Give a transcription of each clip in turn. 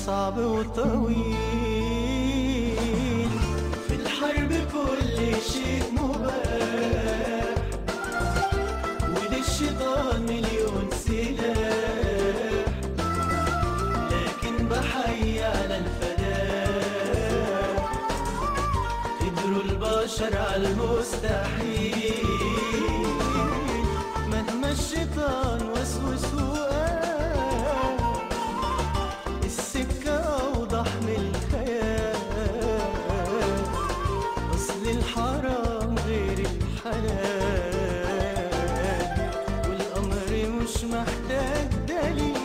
صعب وطويل في الحرب كل شيء مباح وللشيطان مليون سلاح لكن بحي على الفلاح قدروا البشر على المستحيل مهما الشيطان وسوس وقال السكة أوضح من الخيال أصل الحرام غير الحلال والأمر مش محتاج دليل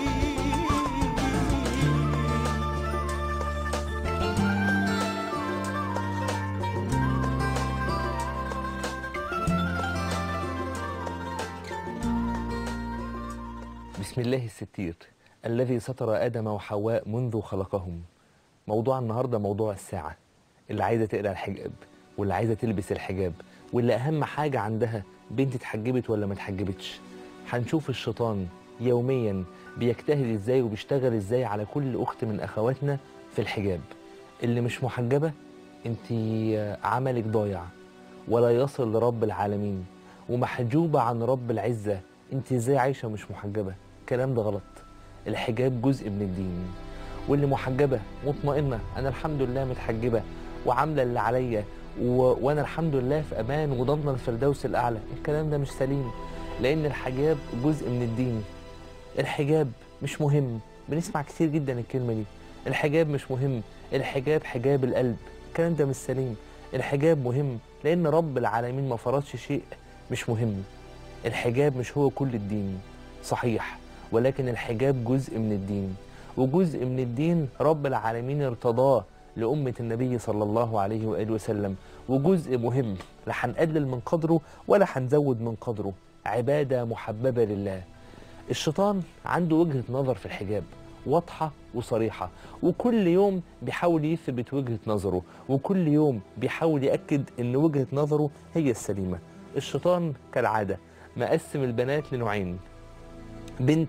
بسم الله الستير الذي ستر آدم وحواء منذ خلقهم موضوع النهاردة موضوع الساعة اللي عايزة تقلع الحجاب واللي عايزة تلبس الحجاب واللي أهم حاجة عندها بنت اتحجبت ولا ما اتحجبتش هنشوف الشيطان يوميا بيجتهد ازاي وبيشتغل ازاي على كل أخت من أخواتنا في الحجاب اللي مش محجبة انت عملك ضايع ولا يصل لرب العالمين ومحجوبة عن رب العزة انت ازاي عايشة مش محجبة الكلام ده غلط الحجاب جزء من الدين واللي محجبة مطمئنة انا الحمد لله متحجبة وعاملة اللي عليا و... وانا الحمد لله في امان وضمن الفردوس الاعلى الكلام ده مش سليم لان الحجاب جزء من الدين الحجاب مش مهم بنسمع كتير جدا الكلمة دي الحجاب مش مهم الحجاب حجاب القلب الكلام ده مش سليم الحجاب مهم لان رب العالمين ما فرضش شيء مش مهم الحجاب مش هو كل الدين صحيح ولكن الحجاب جزء من الدين وجزء من الدين رب العالمين ارتضاه لأمة النبي صلى الله عليه وآله وسلم وجزء مهم لا هنقلل من قدره ولا هنزود من قدره عبادة محببة لله الشيطان عنده وجهة نظر في الحجاب واضحة وصريحة وكل يوم بيحاول يثبت وجهة نظره وكل يوم بيحاول يأكد ان وجهة نظره هي السليمة الشيطان كالعادة مقسم البنات لنوعين بنت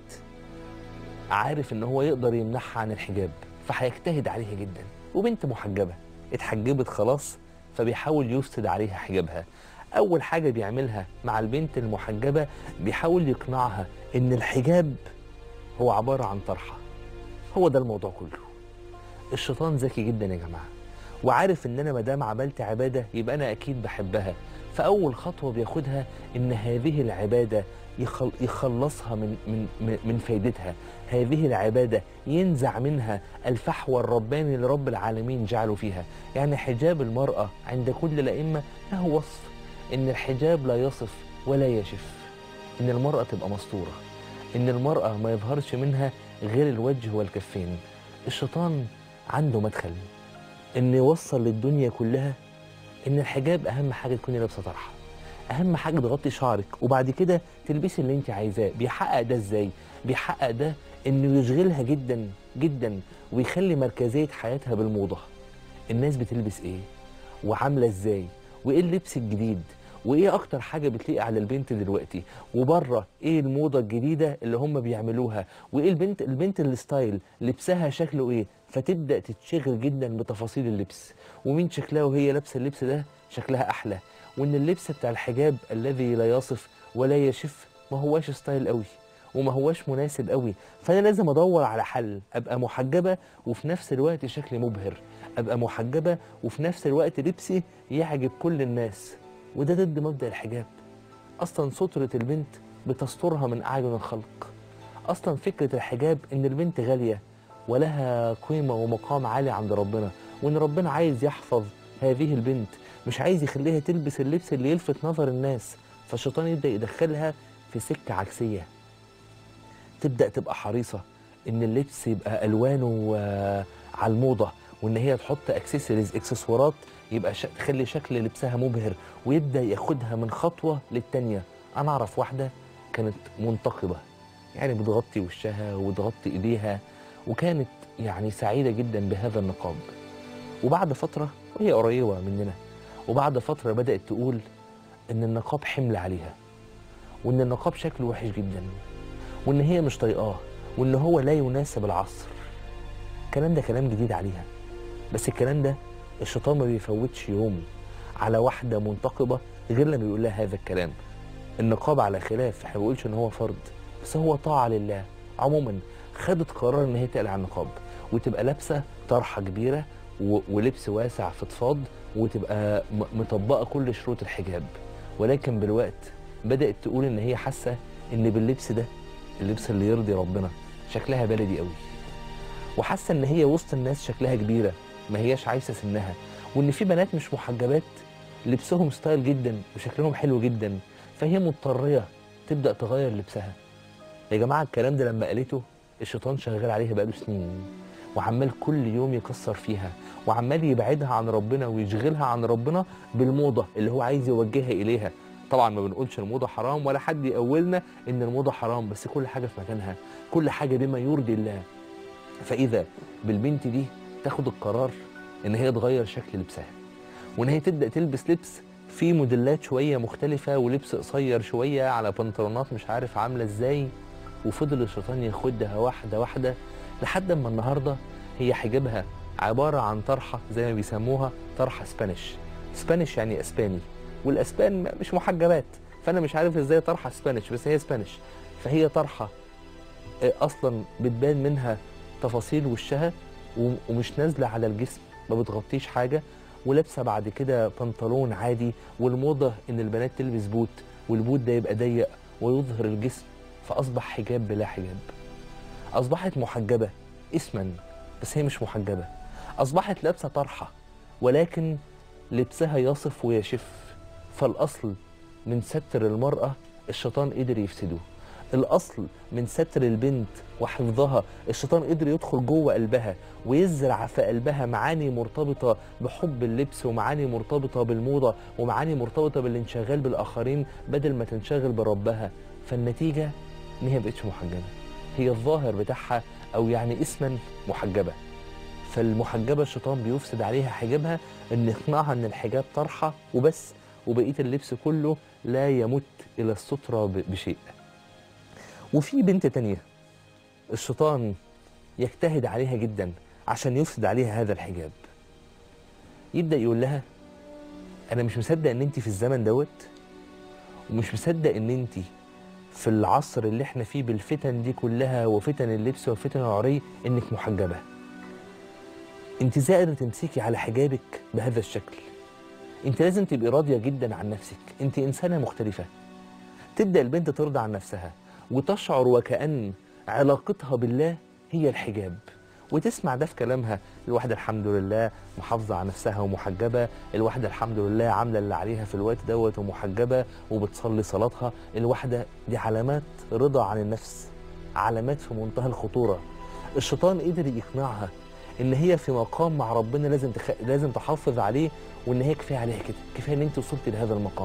عارف ان هو يقدر يمنعها عن الحجاب فهيجتهد عليها جدا وبنت محجبة اتحجبت خلاص فبيحاول يفسد عليها حجابها اول حاجة بيعملها مع البنت المحجبة بيحاول يقنعها ان الحجاب هو عبارة عن طرحة هو ده الموضوع كله الشيطان ذكي جدا يا جماعة وعارف ان انا مادام عملت عبادة يبقى انا اكيد بحبها فاول خطوة بياخدها ان هذه العبادة يخل يخلصها من من من- من فايدتها هذه العبادة ينزع منها الفحوى الرباني اللي رب العالمين جعله فيها يعني حجاب المرأة عند كل الأئمة له وصف إن الحجاب لا يصف ولا يشف إن المرأة تبقى مستورة إن المرأة ما يظهرش منها غير الوجه والكفين الشيطان عنده مدخل إن يوصل للدنيا كلها إن الحجاب أهم حاجة تكوني لابسة طرحة اهم حاجه تغطي شعرك وبعد كده تلبسي اللي انت عايزاه بيحقق ده ازاي بيحقق ده انه يشغلها جدا جدا ويخلي مركزيه حياتها بالموضه الناس بتلبس ايه وعامله ازاي وايه اللبس الجديد وايه اكتر حاجه بتليق على البنت دلوقتي وبره ايه الموضه الجديده اللي هم بيعملوها وايه البنت البنت الستايل لبسها شكله ايه فتبدا تتشغل جدا بتفاصيل اللبس ومين شكلها وهي لابسه اللبس ده شكلها احلى وان اللبس بتاع الحجاب الذي لا يصف ولا يشف ما هواش ستايل قوي وما هواش مناسب قوي فانا لازم ادور على حل ابقى محجبه وفي نفس الوقت شكلي مبهر ابقى محجبه وفي نفس الوقت لبسي يعجب كل الناس وده ضد مبدا الحجاب اصلا ستره البنت بتسترها من اعين الخلق اصلا فكره الحجاب ان البنت غاليه ولها قيمه ومقام عالي عند ربنا وان ربنا عايز يحفظ هذه البنت مش عايز يخليها تلبس اللبس اللي يلفت نظر الناس فالشيطان يبدا يدخلها في سكه عكسيه تبدا تبقى حريصه ان اللبس يبقى الوانه آه، على الموضه وان هي تحط اكسسوارز اكسسوارات يبقى ش... تخلي شكل لبسها مبهر ويبدا ياخدها من خطوه للتانيه انا اعرف واحده كانت منتقبه يعني بتغطي وشها وتغطي ايديها وكانت يعني سعيده جدا بهذا النقاب وبعد فتره وهي قريبه مننا وبعد فتره بدات تقول ان النقاب حمل عليها وان النقاب شكله وحش جدا وان هي مش طايقاه وان هو لا يناسب العصر الكلام ده كلام جديد عليها بس الكلام ده الشيطان ما بيفوتش يوم على واحده منتقبه غير لما بيقول لها هذا الكلام النقاب على خلاف احنا ما بنقولش ان هو فرض بس هو طاعه لله عموما خدت قرار ان هي تقلع النقاب وتبقى لابسه طرحه كبيره و- ولبس واسع فضفاض وتبقى م- مطبقه كل شروط الحجاب ولكن بالوقت بدات تقول ان هي حاسه ان باللبس ده اللبس اللي يرضي ربنا شكلها بلدي قوي وحاسه ان هي وسط الناس شكلها كبيره ما هياش عايشه سنها وان في بنات مش محجبات لبسهم ستايل جدا وشكلهم حلو جدا فهي مضطريه تبدا تغير لبسها يا جماعه الكلام ده لما قالته الشيطان شغال عليها بقاله سنين وعمال كل يوم يكسر فيها وعمال يبعدها عن ربنا ويشغلها عن ربنا بالموضه اللي هو عايز يوجهها اليها طبعا ما بنقولش الموضه حرام ولا حد يقولنا ان الموضه حرام بس كل حاجه في مكانها كل حاجه بما يرضي الله فاذا بالبنت دي تاخد القرار ان هي تغير شكل لبسها وان هي تبدا تلبس لبس فيه موديلات شويه مختلفه ولبس قصير شويه على بنطلونات مش عارف عامله ازاي وفضل الشيطان ياخدها واحده واحده لحد ما النهارده هي حجابها عباره عن طرحه زي ما بيسموها طرحه سبانيش سبانيش يعني اسباني والاسبان مش محجبات فانا مش عارف ازاي طرحه سبانيش بس هي سبانيش فهي طرحه آه، اصلا بتبان منها تفاصيل وشها و- ومش نازله على الجسم ما بتغطيش حاجه ولابسه بعد كده بنطلون عادي والموضه ان البنات تلبس بوت والبوت ده يبقى ضيق ويظهر الجسم فاصبح حجاب بلا حجاب اصبحت محجبه اسما بس هي مش محجبه اصبحت لابسه طرحه ولكن لبسها يصف ويشف فالاصل من ستر المراه الشيطان قدر يفسده الاصل من ستر البنت وحفظها الشيطان قدر يدخل جوه قلبها ويزرع في قلبها معاني مرتبطه بحب اللبس ومعاني مرتبطه بالموضه ومعاني مرتبطه بالانشغال بالاخرين بدل ما تنشغل بربها فالنتيجه ان هي مبقتش محجبه هي الظاهر بتاعها او يعني اسما محجبه فالمحجبه الشيطان بيفسد عليها حجابها ان يقنعها ان الحجاب طرحه وبس وبقيه اللبس كله لا يمت الى الستره ب- بشيء وفي بنت تانية الشيطان يجتهد عليها جدا عشان يفسد عليها هذا الحجاب يبدا يقول لها انا مش مصدق ان انت في الزمن دوت ومش مصدق ان انت في العصر اللي احنا فيه بالفتن دي كلها وفتن اللبس وفتن العري انك محجبه انت ازاي قادره تمسكي على حجابك بهذا الشكل انت لازم تبقي راضيه جدا عن نفسك انت انسانه مختلفه تبدا البنت ترضى عن نفسها وتشعر وكأن علاقتها بالله هي الحجاب وتسمع ده في كلامها الواحدة الحمد لله محافظة على نفسها ومحجبة الواحدة الحمد لله عاملة اللي عليها في الوقت دوت ومحجبة وبتصلي صلاتها الواحدة دي علامات رضا عن النفس علامات في منتهى الخطورة الشيطان قدر يقنعها ان هي في مقام مع ربنا لازم تخ... لازم تحافظ عليه وان هي كفايه عليها كده كفايه ان انت وصلت لهذا المقام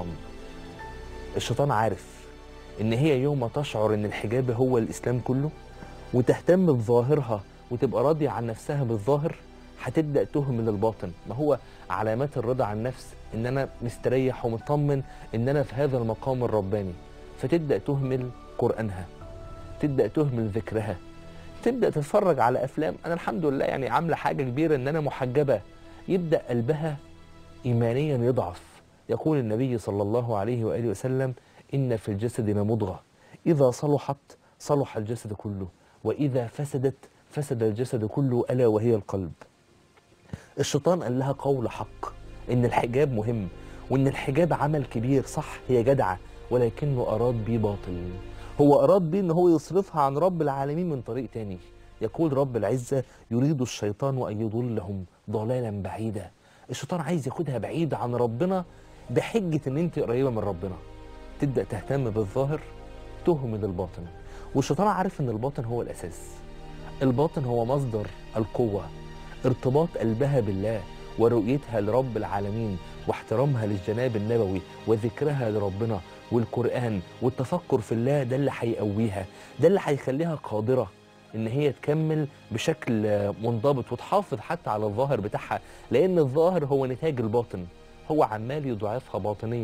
الشيطان عارف ان هي يوم ما تشعر ان الحجاب هو الاسلام كله وتهتم بظاهرها وتبقى راضيه عن نفسها بالظاهر هتبدا تهمل الباطن ما هو علامات الرضا عن النفس ان انا مستريح ومطمن ان انا في هذا المقام الرباني فتبدا تهمل قرانها تبدا تهمل ذكرها تبدا تتفرج على افلام انا الحمد لله يعني عامله حاجه كبيره ان انا محجبه يبدا قلبها ايمانيا يضعف يقول النبي صلى الله عليه واله وسلم ان في الجسد لمضغه اذا صلحت صلح الجسد كله واذا فسدت فسد الجسد كله الا وهي القلب الشيطان قال لها قول حق ان الحجاب مهم وان الحجاب عمل كبير صح هي جدعه ولكنه اراد بيه باطل هو اراد بيه ان هو يصرفها عن رب العالمين من طريق تاني يقول رب العزه يريد الشيطان ان يضلهم ضلالا بعيدا الشيطان عايز ياخدها بعيد عن ربنا بحجه ان انت قريبه من ربنا تبدا تهتم بالظاهر تهمل الباطن والشيطان عارف ان الباطن هو الاساس الباطن هو مصدر القوه ارتباط قلبها بالله ورؤيتها لرب العالمين واحترامها للجناب النبوي وذكرها لربنا والقرآن والتفكر في الله ده اللي هيقويها ده اللي هيخليها قادرة ان هي تكمل بشكل آه، منضبط وتحافظ حتى على الظاهر بتاعها لان الظاهر هو نتاج الباطن هو عمال يضعفها باطنيا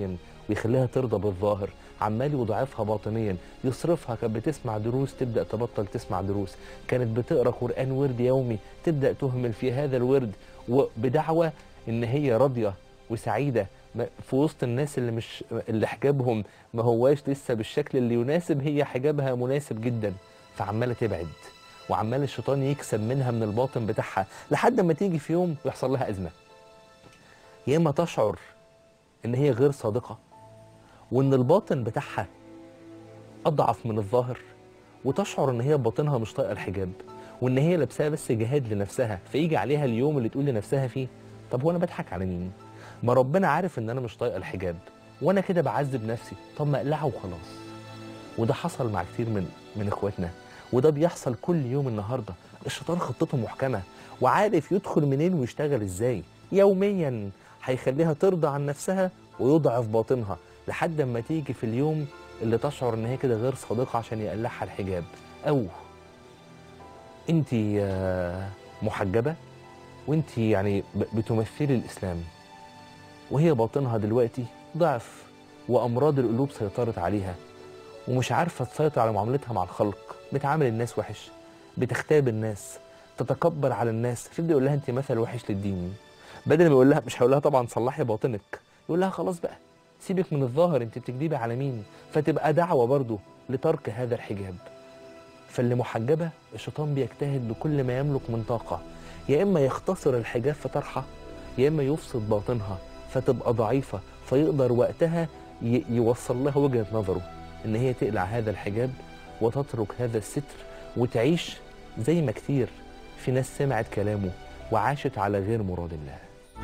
ويخليها ترضى بالظاهر عمال يضعفها باطنيا يصرفها كانت بتسمع دروس تبدا تبطل تسمع دروس كانت بتقرا قران ورد يومي تبدا تهمل في هذا الورد وبدعوى ان هي راضيه وسعيده ما- في وسط الناس اللي مش اللي حجابهم ما هواش لسه بالشكل اللي يناسب هي حجابها مناسب جدا فعماله تبعد وعمال الشيطان يكسب منها من الباطن بتاعها لحد ما تيجي في يوم ويحصل لها ازمه يا اما تشعر ان هي غير صادقه وان الباطن بتاعها اضعف من الظاهر وتشعر ان هي باطنها مش طايقه الحجاب وان هي لابساه بس جهاد لنفسها فيجي عليها اليوم اللي تقول لنفسها فيه طب هو انا بضحك على مين ما ربنا عارف ان انا مش طايقه الحجاب وانا كده بعذب نفسي طب ما اقلعه وخلاص وده حصل مع كتير من من اخواتنا وده بيحصل كل يوم النهارده الشيطان خطته محكمه وعارف يدخل منين ويشتغل ازاي يوميا هيخليها ترضى عن نفسها ويضعف باطنها لحد ما تيجي في اليوم اللي تشعر ان هي كده غير صادقه عشان يقلعها الحجاب او انت آه، محجبه وانت يعني ب- بتمثلي الاسلام وهي باطنها دلوقتي ضعف وامراض القلوب سيطرت عليها ومش عارفه تسيطر على معاملتها مع الخلق بتعامل الناس وحش بتختاب الناس تتكبر على الناس تبدا يقول لها انت مثل وحش للدين بدل ما يقول لها مش هيقول لها طبعا صلحي باطنك يقول لها خلاص بقى سيبك من الظاهر انت بتكذبي على مين فتبقى دعوه برضه لترك هذا الحجاب فاللي محجبه الشيطان بيجتهد بكل ما يملك من طاقه يا اما يختصر الحجاب في طرحها يا اما يفسد باطنها فتبقى ضعيفه فيقدر وقتها ي- يوصل لها وجهه نظره ان هي تقلع هذا الحجاب وتترك هذا الستر وتعيش زي ما كتير في ناس سمعت كلامه وعاشت على غير مراد الله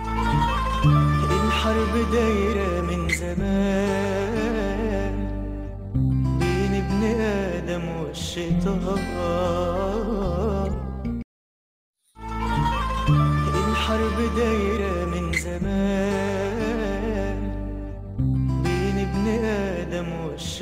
الحرب دايرة من زمان بين ابن آدم والشيطان الحرب دايرة من زمان بين ابن آدم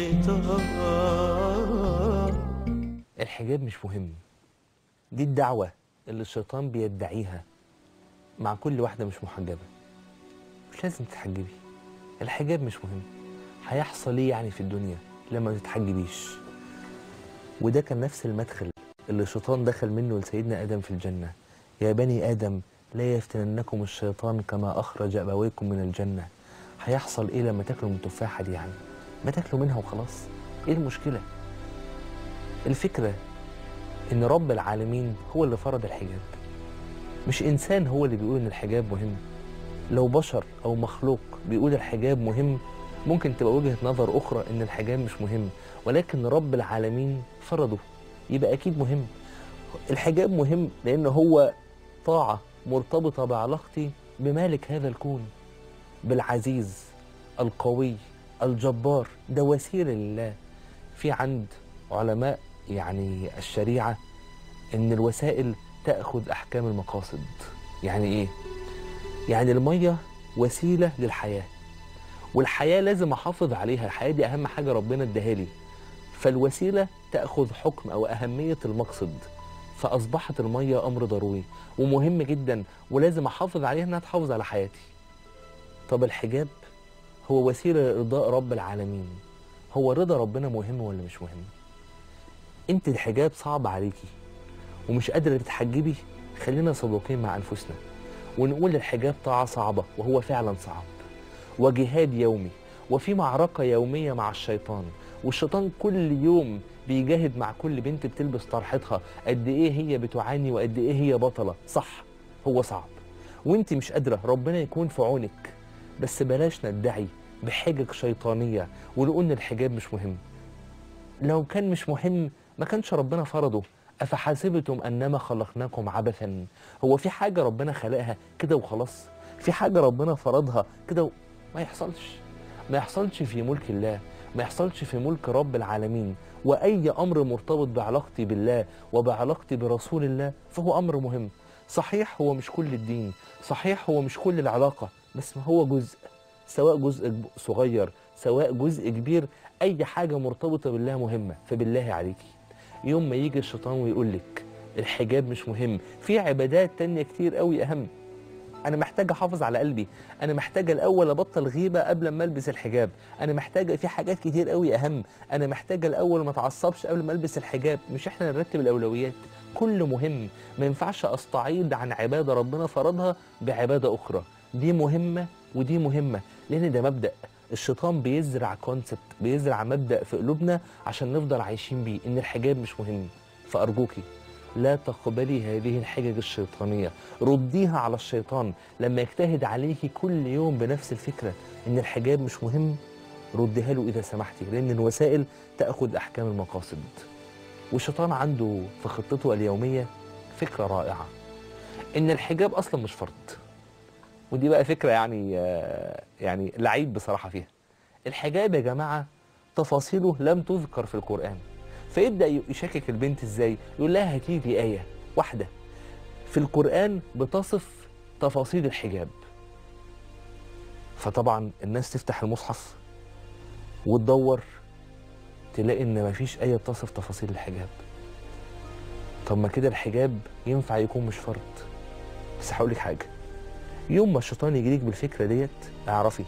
والشيطان الحجاب مش مهم دي الدعوة اللي الشيطان بيدعيها مع كل واحدة مش محجبة مش لازم تتحجبي الحجاب مش مهم هيحصل ايه يعني في الدنيا لما ما تتحجبيش وده كان نفس المدخل اللي الشيطان دخل منه لسيدنا آدم في الجنة يا بني آدم لا يفتننكم الشيطان كما أخرج أبويكم من الجنة هيحصل ايه لما تاكلوا من التفاحة دي يعني ما تاكلوا منها وخلاص ايه المشكلة الفكرة إن رب العالمين هو اللي فرض الحجاب مش إنسان هو اللي بيقول إن الحجاب مهم لو بشر أو مخلوق بيقول الحجاب مهم ممكن تبقى وجهة نظر أخرى إن الحجاب مش مهم ولكن رب العالمين فرضه يبقى أكيد مهم الحجاب مهم لأن هو طاعة مرتبطة بعلاقتي بمالك هذا الكون بالعزيز القوي الجبار ده وسيلة لله في عند علماء يعني الشريعة إن الوسائل تأخذ أحكام المقاصد يعني إيه؟ يعني المية وسيلة للحياة والحياة لازم أحافظ عليها الحياة دي أهم حاجة ربنا اداها لي فالوسيلة تأخذ حكم أو أهمية المقصد فأصبحت المية أمر ضروري ومهم جدا ولازم أحافظ عليها إنها تحافظ على حياتي طب الحجاب هو وسيلة لإرضاء رب العالمين هو رضا ربنا مهم ولا مش مهم انت الحجاب صعب عليكي ومش قادرة تتحجبي خلينا صادقين مع أنفسنا ونقول الحجاب طاعة صعبة وهو فعلا صعب وجهاد يومي وفي معركة يومية مع الشيطان والشيطان كل يوم بيجاهد مع كل بنت بتلبس طرحتها قد ايه هي بتعاني وقد ايه هي بطلة صح هو صعب وانت مش قادرة ربنا يكون في عونك بس بلاش ندعي بحجج شيطانية ونقول ان الحجاب مش مهم لو كان مش مهم ما كانش ربنا فرضه أفحسبتم أنما خلقناكم عبثا هو في حاجة ربنا خلقها كده وخلاص في حاجة ربنا فرضها كده و... ما يحصلش ما يحصلش في ملك الله ما يحصلش في ملك رب العالمين وأي أمر مرتبط بعلاقتي بالله وبعلاقتي برسول الله فهو أمر مهم صحيح هو مش كل الدين صحيح هو مش كل العلاقة بس ما هو جزء سواء جزء صغير سواء جزء كبير اي حاجه مرتبطه بالله مهمه فبالله عليكي يوم ما يجي الشيطان ويقول لك الحجاب مش مهم في عبادات تانية كتير قوي اهم انا محتاج احافظ على قلبي انا محتاج الاول ابطل غيبه قبل ما البس الحجاب انا محتاج في حاجات كتير قوي اهم انا محتاج الاول ما اتعصبش قبل ما البس الحجاب مش احنا نرتب الاولويات كل مهم ما ينفعش استعيض عن عباده ربنا فرضها بعباده اخرى دي مهمه ودي مهمه لان ده مبدا الشيطان بيزرع كونسبت بيزرع مبدا في قلوبنا عشان نفضل عايشين بيه ان الحجاب مش مهم فارجوكي لا تقبلي هذه الحجج الشيطانية رديها على الشيطان لما يجتهد عليكي كل يوم بنفس الفكرة إن الحجاب مش مهم رديها له إذا سمحتي لأن الوسائل تأخذ أحكام المقاصد والشيطان عنده في خطته اليومية فكرة رائعة إن الحجاب أصلا مش فرض ودي بقى فكرة يعني آه، يعني لعيب بصراحة فيها الحجاب يا جماعة تفاصيله لم تذكر في القرآن فيبدا يشكك البنت ازاي يقول لها هاتي لي ايه واحده في القران بتصف تفاصيل الحجاب فطبعا الناس تفتح المصحف وتدور تلاقي ان مفيش ايه بتصف تفاصيل الحجاب طب ما كده الحجاب ينفع يكون مش فرض بس هقول لك حاجه يوم ما الشيطان يجيلك بالفكره ديت اعرفي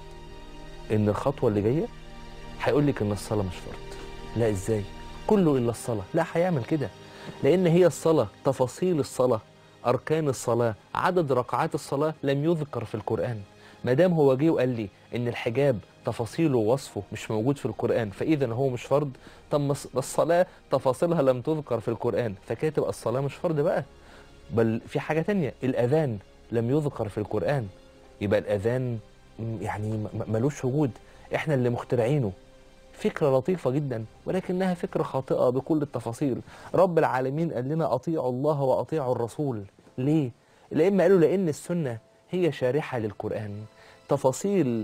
ان الخطوه اللي جايه هيقول لك ان الصلاه مش فرض لا ازاي كله الا الصلاه لا هيعمل كده لان هي الصلاه تفاصيل الصلاه اركان الصلاه عدد ركعات الصلاه لم يذكر في القران ما دام هو جه وقال لي ان الحجاب تفاصيله ووصفه مش موجود في القران فاذا هو مش فرض طب ما الص- الصلاه تفاصيلها لم تذكر في القران فكده تبقى الصلاه مش فرض بقى بل في حاجه تانية الاذان لم يذكر في القران يبقى الاذان م- يعني م- م- ملوش وجود احنا اللي مخترعينه فكرة لطيفة جدا ولكنها فكرة خاطئة بكل التفاصيل رب العالمين قال لنا أطيعوا الله وأطيعوا الرسول ليه؟ لأن قالوا لأن السنة هي شارحة للقرآن تفاصيل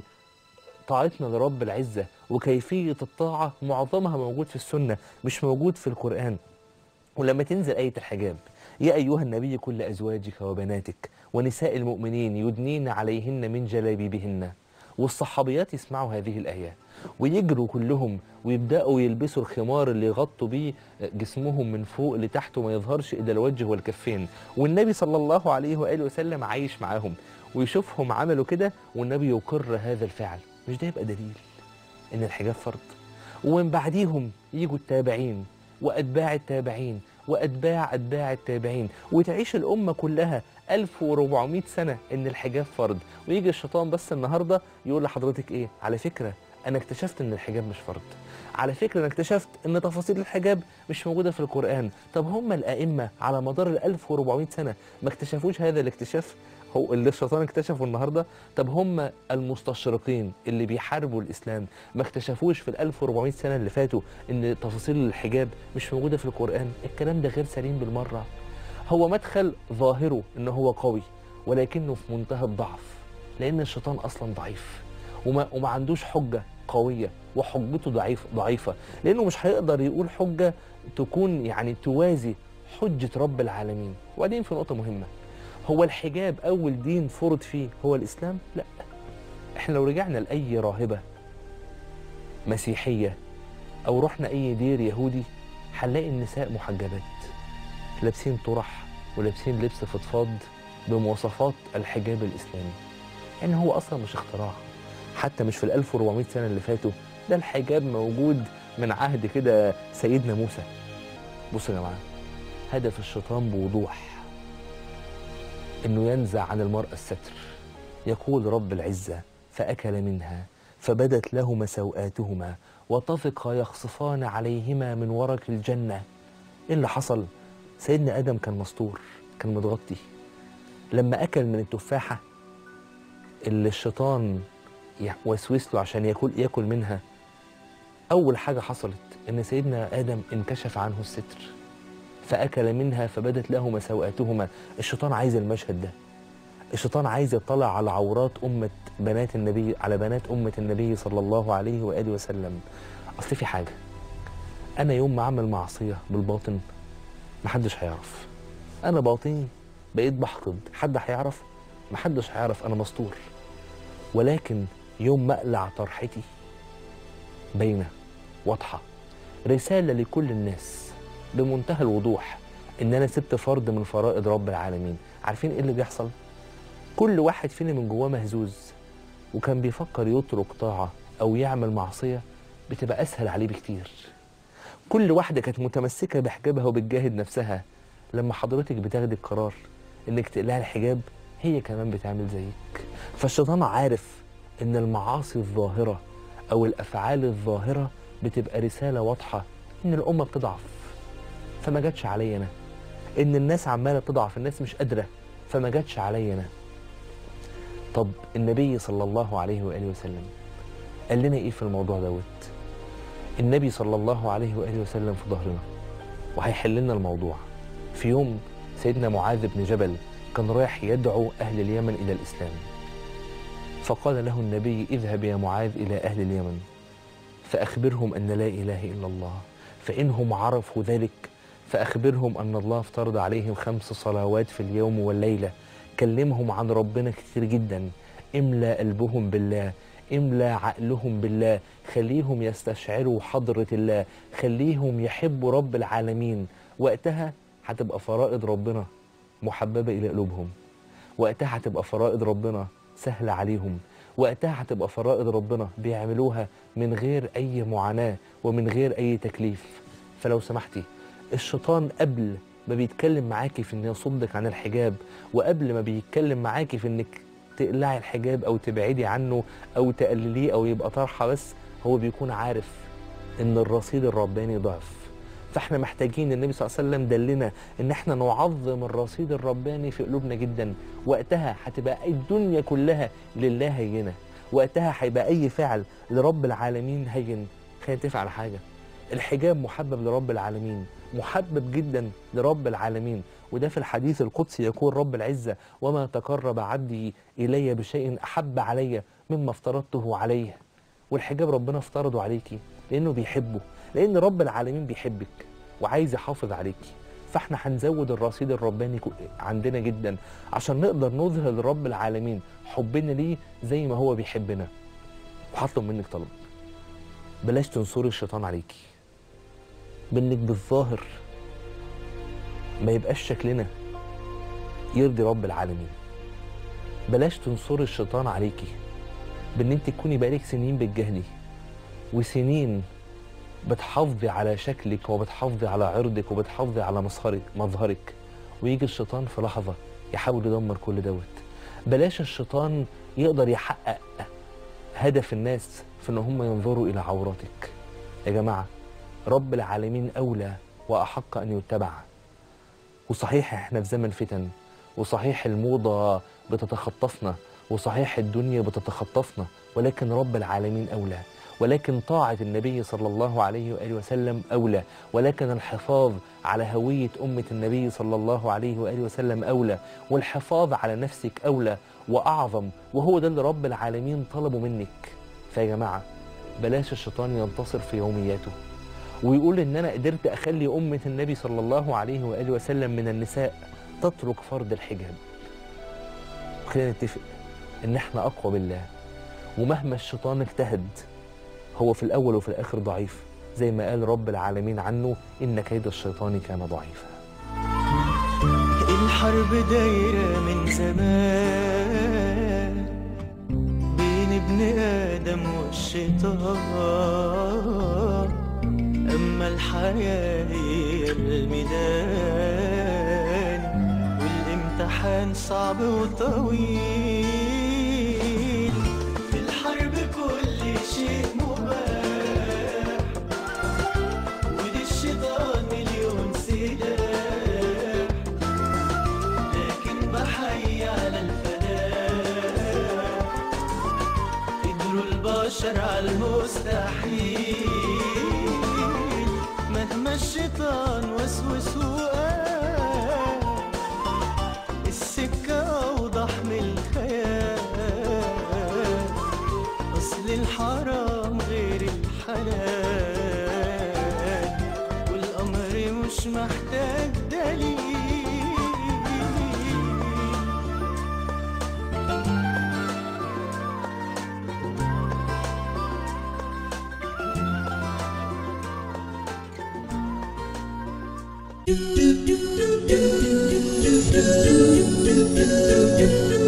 طاعتنا لرب العزة وكيفية الطاعة معظمها موجود في السنة مش موجود في القرآن ولما تنزل آية الحجاب يا أيها النبي كل أزواجك وبناتك ونساء المؤمنين يدنين عليهن من جلابيبهن والصحابيات يسمعوا هذه الآية ويجروا كلهم ويبدأوا يلبسوا الخمار اللي يغطوا بيه جسمهم من فوق لتحت وما يظهرش إلا الوجه والكفين والنبي صلى الله عليه وآله وسلم عايش معاهم ويشوفهم عملوا كده والنبي يقر هذا الفعل مش ده يبقى دليل إن الحجاب فرض ومن بعديهم يجوا التابعين وأتباع التابعين وأتباع أتباع التابعين وتعيش الأمة كلها 1400 سنة إن الحجاب فرض ويجي الشيطان بس النهاردة يقول لحضرتك إيه على فكرة أنا اكتشفت إن الحجاب مش فرض على فكرة أنا اكتشفت إن تفاصيل الحجاب مش موجودة في القرآن طب هم الأئمة على مدار ال 1400 سنة ما اكتشفوش هذا الاكتشاف هو اللي الشيطان اكتشفه النهارده طب هم المستشرقين اللي بيحاربوا الاسلام ما اكتشفوش في ال 1400 سنه اللي فاتوا ان تفاصيل الحجاب مش موجوده في القران الكلام ده غير سليم بالمره هو مدخل ظاهره ان هو قوي ولكنه في منتهى الضعف لان الشيطان اصلا ضعيف وما, وما عندوش حجه قويه وحجته ضعيف ضعيفه لانه مش هيقدر يقول حجه تكون يعني توازي حجه رب العالمين وبعدين في نقطه مهمه هو الحجاب اول دين فرض فيه هو الاسلام لا احنا لو رجعنا لاي راهبه مسيحيه او رحنا اي دير يهودي هنلاقي النساء محجبات لابسين طرح ولابسين لبس فضفاض بمواصفات الحجاب الاسلامي يعني هو اصلا مش اختراع حتى مش في ال 1400 سنه اللي فاتوا ده الحجاب موجود من عهد كده سيدنا موسى بصوا يا جماعه هدف الشيطان بوضوح انه ينزع عن المرأة الستر يقول رب العزة فأكل منها فبدت لهما سوآتهما وطفقا يخصفان عليهما من ورق الجنة ايه اللي حصل سيدنا آدم كان مستور كان متغطي لما أكل من التفاحة اللي الشيطان وسوس له عشان ياكل ياكل منها أول حاجة حصلت إن سيدنا آدم انكشف عنه الستر فأكل منها فبدت لهما سوآتهما الشيطان عايز المشهد ده الشيطان عايز يطلع على عورات أمة بنات النبي على بنات أمة النبي صلى الله عليه وآله وسلم أصل في حاجة أنا يوم ما أعمل معصية بالباطن محدش هيعرف أنا باطني بقيت بحقد حد هيعرف محدش هيعرف أنا مستور ولكن يوم ما أقلع طرحتي باينة واضحة رسالة لكل الناس بمنتهى الوضوح ان انا سبت فرض من فرائض رب العالمين عارفين ايه اللي بيحصل كل واحد فينا من جواه مهزوز وكان بيفكر يترك طاعة أو يعمل معصية بتبقى أسهل عليه بكتير كل واحدة كانت متمسكة بحجابها وبتجاهد نفسها لما حضرتك بتاخدي القرار إنك تقلعي الحجاب هي كمان بتعمل زيك فالشيطان عارف إن المعاصي الظاهرة أو الأفعال الظاهرة بتبقى رسالة واضحة إن الأمة بتضعف فما جاتش عليا أنا إن الناس عمالة تضعف الناس مش قادرة فما جاتش عليا أنا طب النبي صلى الله عليه وآله وسلم قال لنا إيه في الموضوع دوت النبي صلى الله عليه وآله وسلم في ظهرنا وهيحل لنا الموضوع في يوم سيدنا معاذ بن جبل كان رايح يدعو أهل اليمن إلى الإسلام فقال له النبي اذهب يا معاذ إلى أهل اليمن فأخبرهم أن لا إله إلا الله فإنهم عرفوا ذلك فأخبرهم أن الله افترض عليهم خمس صلوات في اليوم والليلة كلمهم عن ربنا كتير جدا املى قلبهم بالله املى عقلهم بالله خليهم يستشعروا حضرة الله خليهم يحبوا رب العالمين وقتها هتبقى فرائض ربنا محببة إلى قلوبهم وقتها هتبقى فرائض ربنا سهلة عليهم وقتها هتبقى فرائض ربنا بيعملوها من غير أي معاناة ومن غير أي تكليف فلو سمحتي الشيطان قبل ما بيتكلم معاكي في انه يصدك عن الحجاب وقبل ما بيتكلم معاكي في انك تقلعي الحجاب او تبعدي عنه او تقلليه او يبقى طرحه بس هو بيكون عارف ان الرصيد الرباني ضعف فاحنا محتاجين النبي صلى الله عليه وسلم دلنا ان احنا نعظم الرصيد الرباني في قلوبنا جدا وقتها هتبقى الدنيا كلها لله هينه وقتها هيبقى اي فعل لرب العالمين هين خلينا نتفق على حاجه الحجاب محبب لرب العالمين محبب جدا لرب العالمين وده في الحديث القدسي يقول رب العزة وما تقرب عبدي إلي بشيء أحب علي مما افترضته عليه والحجاب ربنا افترضه عليكي لأنه بيحبه لأن رب العالمين بيحبك وعايز يحافظ عليكي فاحنا هنزود الرصيد الرباني كو- عندنا جدا عشان نقدر نظهر لرب العالمين حبنا ليه زي ما هو بيحبنا وهطلب منك طلب بلاش تنصري الشيطان عليكي بانك بالظاهر ما يبقاش شكلنا يرضي رب العالمين بلاش تنصري الشيطان عليكي بان انت تكوني بقالك سنين بتجاهدي وسنين بتحافظي على شكلك وبتحافظي على عرضك وبتحافظي على مظهرك مظهرك ويجي الشيطان في لحظه يحاول يدمر كل دوت بلاش الشيطان يقدر يحقق هدف الناس في ان هم ينظروا الى عوراتك يا جماعه رب العالمين اولى واحق ان يتبع وصحيح احنا في زمن فتن وصحيح الموضه بتتخطفنا وصحيح الدنيا بتتخطفنا ولكن رب العالمين اولى ولكن طاعة النبي صلى الله عليه وآله وسلم أولى ولكن الحفاظ على هوية أمة النبي صلى الله عليه وآله وسلم أولى والحفاظ على نفسك أولى وأعظم وهو ده اللي رب العالمين طلبه منك فيا جماعة بلاش الشيطان ينتصر في يومياته ويقول ان انا قدرت اخلي امه النبي صلى الله عليه واله وسلم من النساء تترك فرض الحجاب خلينا نتفق ان احنا اقوى بالله ومهما الشيطان اجتهد هو في الاول وفي الاخر ضعيف زي ما قال رب العالمين عنه ان كيد الشيطان كان ضعيفا الحرب دايرة من زمان بين ابن آدم والشيطان أما الحياة هي الميدان والامتحان صعب وطويل في الحرب كل شيء مباح ودي الشيطان مليون سلاح لكن بحي على الفداء قدروا البشر على المستحيل مهما الشيطان وسوس وقال السكة أوضح من الخيال أصل الحرام غير الحلال والأمر مش محتاج دليل do do do do do do do do do